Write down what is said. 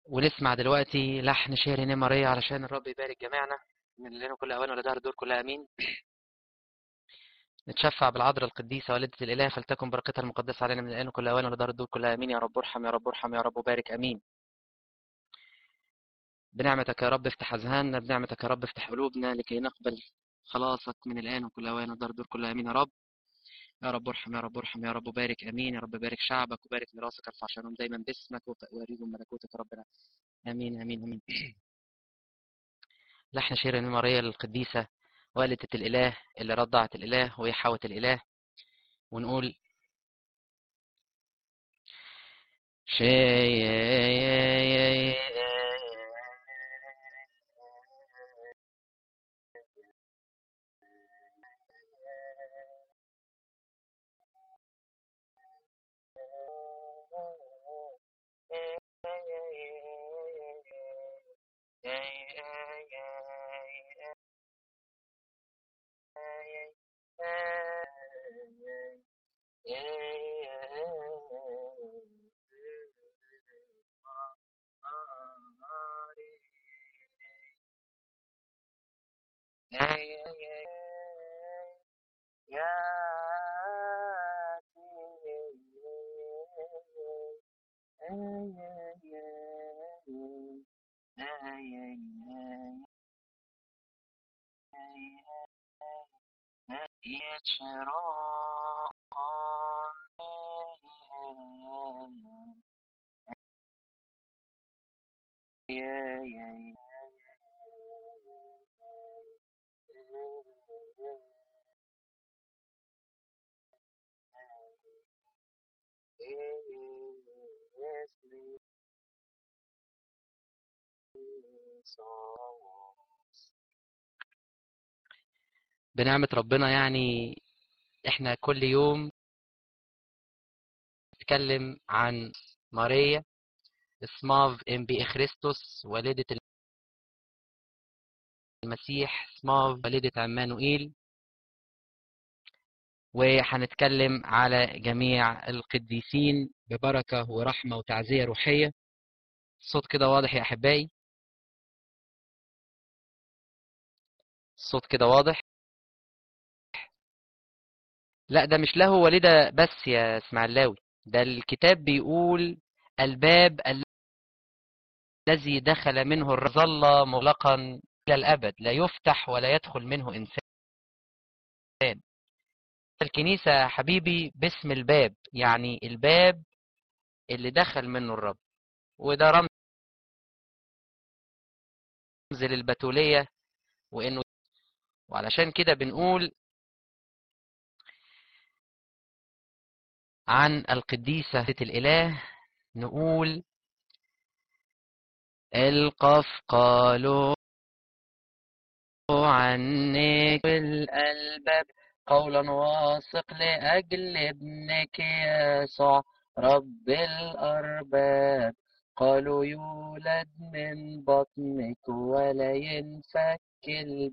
ونسمع دلوقتي لحن شعر نمرية علشان الرب يبارك جميعنا من لنا كل أوان ولدهر الدور كلها أمين نتشفع بالعذراء القديسة والدة الإله فلتكن بركتها المقدسة علينا من الآن وكل أوان ولدهر الدور كلها أمين يا رب ارحم يا رب ارحم يا رب وبارك أمين بنعمتك يا رب افتح أذهاننا بنعمتك يا رب افتح قلوبنا لكي نقبل خلاصك من الآن وكل أوان ودار الدور كلها أمين يا رب يا رب ارحم يا رب ارحم يا رب وبارك أمين يا رب بارك شعبك وبارك ميراثك ارفع شانهم دايما باسمك ووريهم ملكوتك يا ربنا آمين آمين آمين لحن شير الماريا للقديسة والدة الإله اللي رضعت الإله وهي حوة الإله ونقول شيء بنعمة ربنا يعني احنا كل يوم نتكلم عن ماريا اسماف ام بي خريستوس والدة المسيح اسماف والدة عمانوئيل وهنتكلم على جميع القديسين ببركة ورحمة وتعزية روحية الصوت كده واضح يا أحبائي الصوت كده واضح لا ده مش له والدة بس يا اسماعيلاوي ده الكتاب بيقول الباب الذي دخل منه الرظل مغلقا إلى الأبد لا يفتح ولا يدخل منه إنسان الكنيسة حبيبي باسم الباب يعني الباب اللي دخل منه الرب وده رمز للبتولية وإنه وعلشان كده بنقول عن القديسة الإله نقول القف قالوا عنك الألباب قولا واثق لأجل ابنك يسوع رب الأرباب قالوا يولد من بطنك ولا ينفك الباب